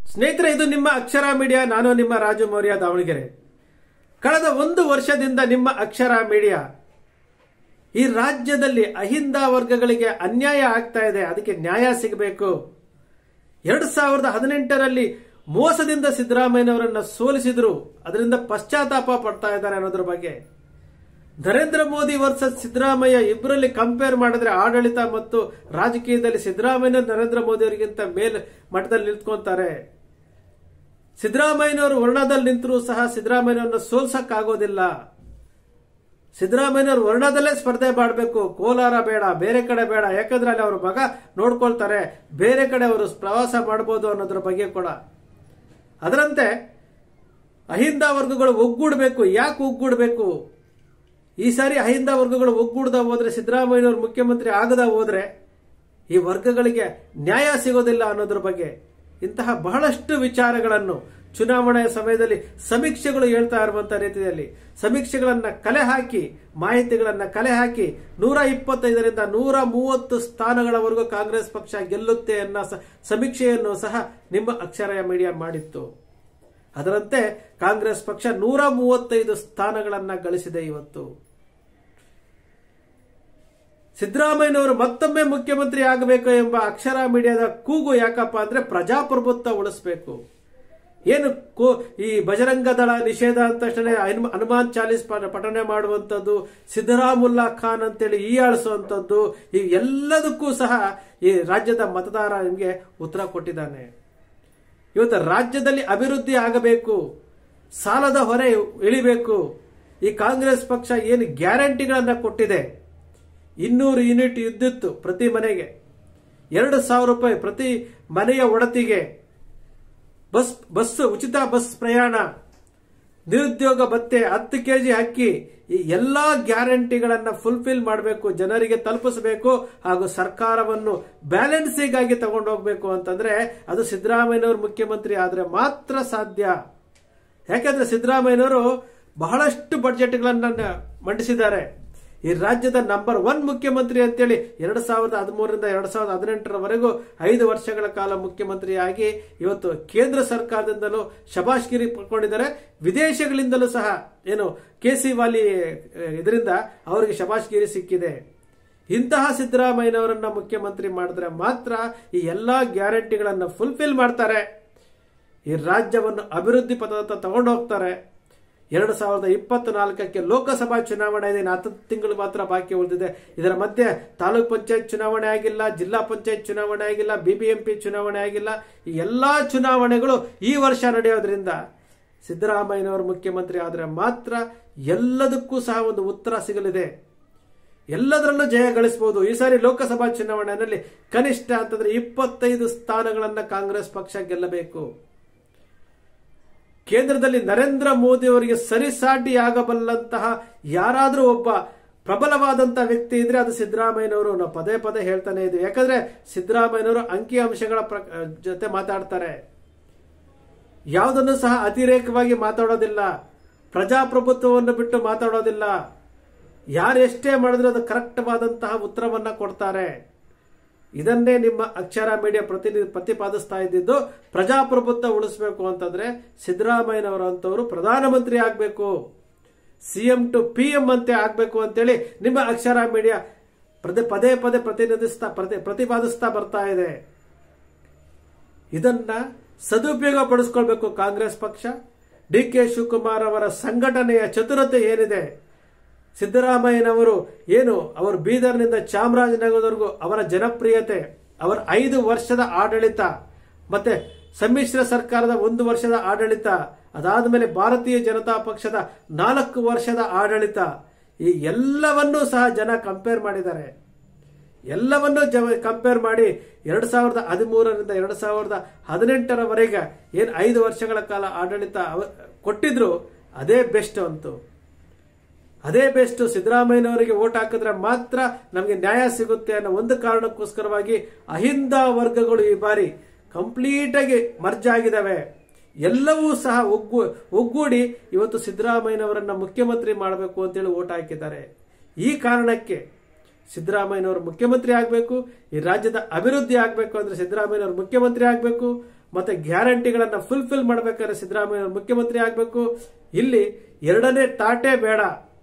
ಸ್ನೇಹಿತರೆ ಇದು ನಿಮ್ಮ ಅಕ್ಷರ ಮೀಡಿಯಾ ನಾನು ನಿಮ್ಮ ರಾಜು ಮೌರ್ಯ ದಾವಣಗೆರೆ ಕಳೆದ ಒಂದು ವರ್ಷದಿಂದ ನಿಮ್ಮ ಅಕ್ಷರ ಮೀಡಿಯಾ ಈ ರಾಜ್ಯದಲ್ಲಿ ಅಹಿಂದ ವರ್ಗಗಳಿಗೆ ಅನ್ಯಾಯ ಆಗ್ತಾ ಇದೆ ಅದಕ್ಕೆ ನ್ಯಾಯ ಸಿಗಬೇಕು ಎರಡು ಸಾವಿರದ ಹದಿನೆಂಟರಲ್ಲಿ ಮೋಸದಿಂದ ಸಿದ್ದರಾಮಯ್ಯನವರನ್ನ ಸೋಲಿಸಿದ್ರು ಅದರಿಂದ ಪಶ್ಚಾತ್ತಾಪ ಪಡ್ತಾ ಇದ್ದಾರೆ ಅನ್ನೋದ್ರ ಬಗ್ಗೆ ನರೇಂದ್ರ ಮೋದಿ ವರ್ಸಸ್ ಸಿದ್ದರಾಮಯ್ಯ ಇಬ್ಬರಲ್ಲಿ ಕಂಪೇರ್ ಮಾಡಿದ್ರೆ ಆಡಳಿತ ಮತ್ತು ರಾಜಕೀಯದಲ್ಲಿ ಸಿದ್ದರಾಮಯ್ಯ ನರೇಂದ್ರ ಮೋದಿ ಅವರಿಗಿಂತ ಮೇಲ್ ಮಟ್ಟದಲ್ಲಿ ನಿಂತ್ಕೊಂತಾರೆ ಸಿದ್ದರಾಮಯ್ಯನವರು ವರ್ಣದಲ್ಲಿ ನಿಂತರೂ ಸಹ ಸಿದ್ದರಾಮಯ್ಯನವರನ್ನ ಸೋಲ್ಸಕ್ಕಾಗೋದಿಲ್ಲ ಸಿದ್ದರಾಮಯ್ಯನವರು ವರ್ಣದಲ್ಲೇ ಸ್ಪರ್ಧೆ ಮಾಡಬೇಕು ಕೋಲಾರ ಬೇಡ ಬೇರೆ ಕಡೆ ಬೇಡ ಯಾಕಂದ್ರೆ ಅಲ್ಲಿ ಅವ್ರ ಮಗ ನೋಡ್ಕೊಳ್ತಾರೆ ಬೇರೆ ಕಡೆ ಅವರು ಪ್ರವಾಸ ಮಾಡಬಹುದು ಅನ್ನೋದ್ರ ಬಗ್ಗೆ ಕೂಡ ಅದರಂತೆ ಅಹಿಂದ ವರ್ಗಗಳು ಒಗ್ಗೂಡಬೇಕು ಯಾಕೆ ಒಗ್ಗೂಡಬೇಕು ಈ ಸಾರಿ ಅಹಿಂದ ವರ್ಗಗಳು ಒಗ್ಗೂಡ್ದ ಹೋದ್ರೆ ಸಿದ್ದರಾಮಯ್ಯನವರು ಮುಖ್ಯಮಂತ್ರಿ ಆಗದ ಹೋದ್ರೆ ಈ ವರ್ಗಗಳಿಗೆ ನ್ಯಾಯ ಸಿಗೋದಿಲ್ಲ ಅನ್ನೋದ್ರ ಬಗ್ಗೆ ಇಂತಹ ಬಹಳಷ್ಟು ವಿಚಾರಗಳನ್ನು ಚುನಾವಣೆಯ ಸಮಯದಲ್ಲಿ ಸಮೀಕ್ಷೆಗಳು ಹೇಳ್ತಾ ಇರುವಂತಹ ರೀತಿಯಲ್ಲಿ ಸಮೀಕ್ಷೆಗಳನ್ನ ಕಲೆ ಹಾಕಿ ಮಾಹಿತಿಗಳನ್ನ ಕಲೆ ಹಾಕಿ ನೂರ ಇಪ್ಪತ್ತೈದರಿಂದ ನೂರ ಮೂವತ್ತು ಸ್ಥಾನಗಳವರೆಗೂ ಕಾಂಗ್ರೆಸ್ ಪಕ್ಷ ಗೆಲ್ಲುತ್ತೆ ಅನ್ನೋ ಸಮೀಕ್ಷೆಯನ್ನು ಸಹ ನಿಮ್ಮ ಅಕ್ಷರ ಮೀಡಿಯಾ ಮಾಡಿತ್ತು ಅದರಂತೆ ಕಾಂಗ್ರೆಸ್ ಪಕ್ಷ ನೂರ ಮೂವತ್ತೈದು ಸ್ಥಾನಗಳನ್ನ ಗಳಿಸಿದೆ ಇವತ್ತು ಸಿದ್ದರಾಮಯ್ಯನವರು ಮತ್ತೊಮ್ಮೆ ಮುಖ್ಯಮಂತ್ರಿ ಆಗಬೇಕು ಎಂಬ ಅಕ್ಷರ ಮೀಡಿಯಾದ ಕೂಗು ಯಾಕಪ್ಪ ಅಂದ್ರೆ ಪ್ರಜಾಪ್ರಭುತ್ವ ಉಳಿಸಬೇಕು ಏನು ಈ ಬಜರಂಗ ದಳ ನಿಷೇಧ ಅಂತ ತಕ್ಷಣ ಹನುಮಾನ್ ಚಾಲೀಸ್ ಪಠನೆ ಮಾಡುವಂಥದ್ದು ಸಿದ್ದರಾಮುಲ್ಲಾ ಖಾನ್ ಅಂತೇಳಿ ಈಯಾಳಿಸುವಂಥದ್ದು ಈ ಎಲ್ಲದಕ್ಕೂ ಸಹ ಈ ರಾಜ್ಯದ ಮತದಾರ ನಿಮಗೆ ಉತ್ತರ ಕೊಟ್ಟಿದ್ದಾನೆ ಇವತ್ತು ರಾಜ್ಯದಲ್ಲಿ ಅಭಿವೃದ್ಧಿ ಆಗಬೇಕು ಸಾಲದ ಹೊರೆ ಇಳಿಬೇಕು ಈ ಕಾಂಗ್ರೆಸ್ ಪಕ್ಷ ಏನು ಗ್ಯಾರಂಟಿಗಳನ್ನ ಕೊಟ್ಟಿದೆ ಇನ್ನೂರು ಯೂನಿಟ್ ವಿದ್ಯುತ್ ಪ್ರತಿ ಮನೆಗೆ ಎರಡು ಸಾವಿರ ರೂಪಾಯಿ ಪ್ರತಿ ಮನೆಯ ಒಡತಿಗೆ ಬಸ್ ಬಸ್ ಉಚಿತ ಬಸ್ ಪ್ರಯಾಣ ನಿರುದ್ಯೋಗ ಭತ್ತೆ ಹತ್ತು ಕೆಜಿ ಅಕ್ಕಿ ಈ ಎಲ್ಲಾ ಗ್ಯಾರಂಟಿಗಳನ್ನ ಫುಲ್ಫಿಲ್ ಮಾಡಬೇಕು ಜನರಿಗೆ ತಲುಪಿಸಬೇಕು ಹಾಗೂ ಸರ್ಕಾರವನ್ನು ಬ್ಯಾಲೆನ್ಸಿಗಾಗಿ ತಗೊಂಡು ಹೋಗ್ಬೇಕು ಅಂತಂದ್ರೆ ಅದು ಸಿದ್ದರಾಮಯ್ಯನವರು ಮುಖ್ಯಮಂತ್ರಿ ಆದ್ರೆ ಮಾತ್ರ ಸಾಧ್ಯ ಯಾಕಂದ್ರೆ ಸಿದ್ದರಾಮಯ್ಯನವರು ಬಹಳಷ್ಟು ಬಡ್ಜೆಟ್ಗಳನ್ನ ಮಂಡಿಸಿದ್ದಾರೆ ಈ ರಾಜ್ಯದ ನಂಬರ್ ಒನ್ ಮುಖ್ಯಮಂತ್ರಿ ಅಂತೇಳಿ ಎರಡ್ ಸಾವಿರದ ಹದಿಮೂರರಿಂದ ಎರಡ್ ಸಾವಿರದ ಹದಿನೆಂಟರವರೆಗೂ ಐದು ವರ್ಷಗಳ ಕಾಲ ಮುಖ್ಯಮಂತ್ರಿಯಾಗಿ ಇವತ್ತು ಕೇಂದ್ರ ಸರ್ಕಾರದಿಂದಲೂ ಶಬಾಷ್ಗಿರಿ ಪಡ್ಕೊಂಡಿದ್ದಾರೆ ವಿದೇಶಗಳಿಂದಲೂ ಸಹ ಏನು ಕೆ ಸಿ ವಾಲಿ ಇದರಿಂದ ಅವರಿಗೆ ಶಬಾಷ್ಗಿರಿ ಸಿಕ್ಕಿದೆ ಇಂತಹ ಸಿದ್ದರಾಮಯ್ಯನವರನ್ನ ಮುಖ್ಯಮಂತ್ರಿ ಮಾಡಿದ್ರೆ ಮಾತ್ರ ಈ ಎಲ್ಲಾ ಗ್ಯಾರಂಟಿಗಳನ್ನ ಫುಲ್ಫಿಲ್ ಮಾಡ್ತಾರೆ ಈ ರಾಜ್ಯವನ್ನು ಅಭಿವೃದ್ಧಿ ಪಥದತ್ತ ತಗೊಂಡು ಹೋಗ್ತಾರೆ ಎರಡು ಸಾವಿರದ ಇಪ್ಪತ್ನಾಲ್ಕಕ್ಕೆ ಲೋಕಸಭಾ ಚುನಾವಣೆ ಇದೆ ಹತ್ತು ತಿಂಗಳು ಮಾತ್ರ ಬಾಕಿ ಉಳಿದಿದೆ ಇದರ ಮಧ್ಯೆ ತಾಲೂಕ್ ಪಂಚಾಯತ್ ಚುನಾವಣೆ ಆಗಿಲ್ಲ ಜಿಲ್ಲಾ ಪಂಚಾಯತ್ ಚುನಾವಣೆ ಆಗಿಲ್ಲ ಬಿಬಿಎಂಪಿ ಚುನಾವಣೆ ಆಗಿಲ್ಲ ಈ ಎಲ್ಲಾ ಚುನಾವಣೆಗಳು ಈ ವರ್ಷ ನಡೆಯೋದ್ರಿಂದ ಸಿದ್ದರಾಮಯ್ಯನವರು ಮುಖ್ಯಮಂತ್ರಿ ಆದರೆ ಮಾತ್ರ ಎಲ್ಲದಕ್ಕೂ ಸಹ ಒಂದು ಉತ್ತರ ಸಿಗಲಿದೆ ಎಲ್ಲದರಲ್ಲೂ ಜಯ ಗಳಿಸಬಹುದು ಈ ಸಾರಿ ಲೋಕಸಭಾ ಚುನಾವಣೆಯಲ್ಲಿ ಕನಿಷ್ಠ ಅಂತಂದ್ರೆ ಇಪ್ಪತ್ತೈದು ಸ್ಥಾನಗಳನ್ನ ಕಾಂಗ್ರೆಸ್ ಪಕ್ಷ ಗೆಲ್ಲಬೇಕು ಕೇಂದ್ರದಲ್ಲಿ ನರೇಂದ್ರ ಮೋದಿ ಅವರಿಗೆ ಸರಿಸಾಟಿಯಾಗಬಲ್ಲಂತಹ ಯಾರಾದರೂ ಒಬ್ಬ ಪ್ರಬಲವಾದಂತಹ ವ್ಯಕ್ತಿ ಇದ್ರೆ ಅದು ಸಿದ್ದರಾಮಯ್ಯನವರು ನಾವು ಪದೇ ಪದೇ ಹೇಳ್ತಾನೆ ಇದ್ದೀವಿ ಯಾಕಂದ್ರೆ ಸಿದ್ದರಾಮಯ್ಯನವರು ಅಂಕಿ ಅಂಶಗಳ ಜೊತೆ ಮಾತಾಡ್ತಾರೆ ಯಾವುದನ್ನು ಸಹ ಅತಿರೇಕವಾಗಿ ಮಾತಾಡೋದಿಲ್ಲ ಪ್ರಜಾಪ್ರಭುತ್ವವನ್ನು ಬಿಟ್ಟು ಮಾತಾಡೋದಿಲ್ಲ ಯಾರು ಎಷ್ಟೇ ಮಾಡಿದ್ರು ಅದು ಕರೆಕ್ಟ್ವಾದಂತಹ ಉತ್ತರವನ್ನ ಕೊಡ್ತಾರೆ ಇದನ್ನೇ ನಿಮ್ಮ ಅಕ್ಷರ ಮೀಡಿಯಾ ಪ್ರತಿನಿಧಿ ಪ್ರತಿಪಾದಿಸ್ತಾ ಇದ್ದಿದ್ದು ಪ್ರಜಾಪ್ರಭುತ್ವ ಉಳಿಸಬೇಕು ಅಂತಂದ್ರೆ ಸಿದ್ದರಾಮಯ್ಯನವರು ಅಂತವರು ಪ್ರಧಾನಮಂತ್ರಿ ಆಗಬೇಕು ಸಿಎಂ ಟು ಪಿ ಎಂ ಅಂತೆ ಆಗಬೇಕು ಅಂತೇಳಿ ನಿಮ್ಮ ಅಕ್ಷರ ಮೀಡಿಯಾ ಪ್ರತಿ ಪದೇ ಪದೇ ಪ್ರತಿನಿಧಿಸ್ತಾ ಪ್ರತಿ ಪ್ರತಿಪಾದಿಸ್ತಾ ಬರ್ತಾ ಇದೆ ಇದನ್ನ ಸದುಪಯೋಗ ಪಡಿಸ್ಕೊಳ್ಬೇಕು ಕಾಂಗ್ರೆಸ್ ಪಕ್ಷ ಡಿ ಕೆ ಶಿವಕುಮಾರ್ ಅವರ ಸಂಘಟನೆಯ ಚತುರತೆ ಏನಿದೆ ಸಿದ್ದರಾಮಯ್ಯನವರು ಏನು ಅವರು ಬೀದರ್ನಿಂದ ಚಾಮರಾಜನಗರದವರೆಗೂ ಅವರ ಜನಪ್ರಿಯತೆ ಅವರ ಐದು ವರ್ಷದ ಆಡಳಿತ ಮತ್ತೆ ಸಮ್ಮಿಶ್ರ ಸರ್ಕಾರದ ಒಂದು ವರ್ಷದ ಆಡಳಿತ ಅದಾದ ಮೇಲೆ ಭಾರತೀಯ ಜನತಾ ಪಕ್ಷದ ನಾಲ್ಕು ವರ್ಷದ ಆಡಳಿತ ಈ ಎಲ್ಲವನ್ನೂ ಸಹ ಜನ ಕಂಪೇರ್ ಮಾಡಿದ್ದಾರೆ ಎಲ್ಲವನ್ನೂ ಕಂಪೇರ್ ಮಾಡಿ ಎರಡ್ ಸಾವಿರದ ಹದಿಮೂರರಿಂದ ಎರಡ್ ಸಾವಿರದ ಹದಿನೆಂಟರವರೆಗೆ ಏನು ಐದು ವರ್ಷಗಳ ಕಾಲ ಆಡಳಿತ ಕೊಟ್ಟಿದ್ರು ಅದೇ ಬೆಸ್ಟ್ ಅಂತು ಅದೇ ಬೆಸ್ಟ್ ಸಿದ್ದರಾಮಯ್ಯನವರಿಗೆ ಓಟ್ ಹಾಕಿದ್ರೆ ಮಾತ್ರ ನಮಗೆ ನ್ಯಾಯ ಸಿಗುತ್ತೆ ಅನ್ನೋ ಒಂದು ಕಾರಣಕ್ಕೋಸ್ಕರವಾಗಿ ಅಹಿಂದ ವರ್ಗಗಳು ಈ ಬಾರಿ ಕಂಪ್ಲೀಟ್ ಆಗಿ ಮರ್ಜ್ ಆಗಿದಾವೆ ಎಲ್ಲವೂ ಸಹ ಒಗ್ಗು ಒಗ್ಗೂಡಿ ಇವತ್ತು ಸಿದ್ದರಾಮಯ್ಯನವರನ್ನ ಮುಖ್ಯಮಂತ್ರಿ ಮಾಡಬೇಕು ಅಂತೇಳಿ ಓಟ್ ಹಾಕಿದ್ದಾರೆ ಈ ಕಾರಣಕ್ಕೆ ಸಿದ್ದರಾಮಯ್ಯನವರು ಮುಖ್ಯಮಂತ್ರಿ ಆಗಬೇಕು ಈ ರಾಜ್ಯದ ಅಭಿವೃದ್ಧಿ ಆಗಬೇಕು ಅಂದ್ರೆ ಸಿದ್ದರಾಮಯ್ಯನವರು ಮುಖ್ಯಮಂತ್ರಿ ಆಗಬೇಕು ಮತ್ತೆ ಗ್ಯಾರಂಟಿಗಳನ್ನ ಫುಲ್ಫಿಲ್ ಮಾಡಬೇಕಾದ್ರೆ ಸಿದ್ದರಾಮಯ್ಯ ಅವರು ಮುಖ್ಯಮಂತ್ರಿ ಆಗಬೇಕು ಇಲ್ಲಿ ಎರಡನೇ ತಾಟೇ ಬೇಡ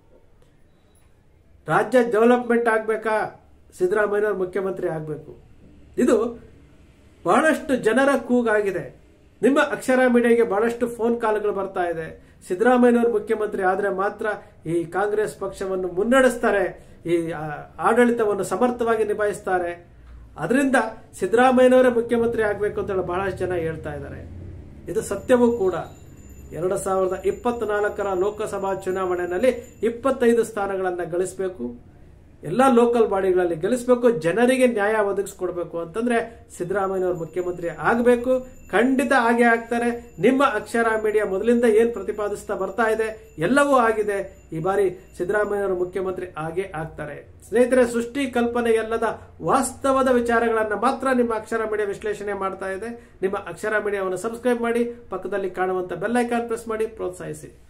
ರಾಜ್ಯ ಡೆವಲಪ್ಮೆಂಟ್ ಆಗಬೇಕಾ ಸಿದ್ದರಾಮಯ್ಯನವರು ಮುಖ್ಯಮಂತ್ರಿ ಆಗಬೇಕು ಇದು ಬಹಳಷ್ಟು ಜನರ ಕೂಗಾಗಿದೆ ನಿಮ್ಮ ಅಕ್ಷರ ಮೀಡಿಯಾಗೆ ಬಹಳಷ್ಟು ಫೋನ್ ಕಾಲ್ಗಳು ಬರ್ತಾ ಇದೆ ಸಿದ್ದರಾಮಯ್ಯನವರು ಮುಖ್ಯಮಂತ್ರಿ ಆದರೆ ಮಾತ್ರ ಈ ಕಾಂಗ್ರೆಸ್ ಪಕ್ಷವನ್ನು ಮುನ್ನಡೆಸ್ತಾರೆ ಈ ಆ, ಆಡಳಿತವನ್ನು ಸಮರ್ಥವಾಗಿ ನಿಭಾಯಿಸ್ತಾರೆ ಅದರಿಂದ ಸಿದ್ದರಾಮಯ್ಯನವರೇ ಮುಖ್ಯಮಂತ್ರಿ ಆಗಬೇಕು ಅಂತ ಹೇಳಿ ಬಹಳಷ್ಟು ಜನ ಹೇಳ್ತಾ ಇದ್ದಾರೆ ಇದು ಸತ್ಯವೂ ಕೂಡ ಎರಡು ಸಾವಿರದ ಇಪ್ಪತ್ನಾಲ್ಕರ ಲೋಕಸಭಾ ಚುನಾವಣೆಯಲ್ಲಿ ಇಪ್ಪತ್ತೈದು ಸ್ಥಾನಗಳನ್ನು ಗಳಿಸಬೇಕು ಎಲ್ಲ ಲೋಕಲ್ ಬಾಡಿಗಳಲ್ಲಿ ಗೆಲ್ಲಿಸಬೇಕು ಜನರಿಗೆ ನ್ಯಾಯ ಒದಗಿಸ್ಕೊಡ್ಬೇಕು ಅಂತಂದ್ರೆ ಸಿದ್ದರಾಮಯ್ಯನವರು ಮುಖ್ಯಮಂತ್ರಿ ಆಗಬೇಕು ಖಂಡಿತ ಆಗೇ ಆಗ್ತಾರೆ ನಿಮ್ಮ ಅಕ್ಷರ ಮೀಡಿಯಾ ಮೊದಲಿಂದ ಏನ್ ಪ್ರತಿಪಾದಿಸ್ತಾ ಬರ್ತಾ ಇದೆ ಎಲ್ಲವೂ ಆಗಿದೆ ಈ ಬಾರಿ ಸಿದ್ದರಾಮಯ್ಯನವರು ಮುಖ್ಯಮಂತ್ರಿ ಆಗೇ ಆಗ್ತಾರೆ ಸ್ನೇಹಿತರೆ ಸೃಷ್ಟಿ ಕಲ್ಪನೆ ಎಲ್ಲದ ವಾಸ್ತವದ ವಿಚಾರಗಳನ್ನ ಮಾತ್ರ ನಿಮ್ಮ ಅಕ್ಷರ ಮೀಡಿಯಾ ವಿಶ್ಲೇಷಣೆ ಮಾಡ್ತಾ ಇದೆ ನಿಮ್ಮ ಅಕ್ಷರ ಮೀಡಿಯಾವನ್ನು ಸಬ್ಸ್ಕ್ರೈಬ್ ಮಾಡಿ ಪಕ್ಕದಲ್ಲಿ ಕಾಣುವಂತ ಬೆಲ್ ಐಕಾನ್ ಪ್ರೆಸ್ ಮಾಡಿ ಪ್ರೋತ್ಸಾಹಿಸಿ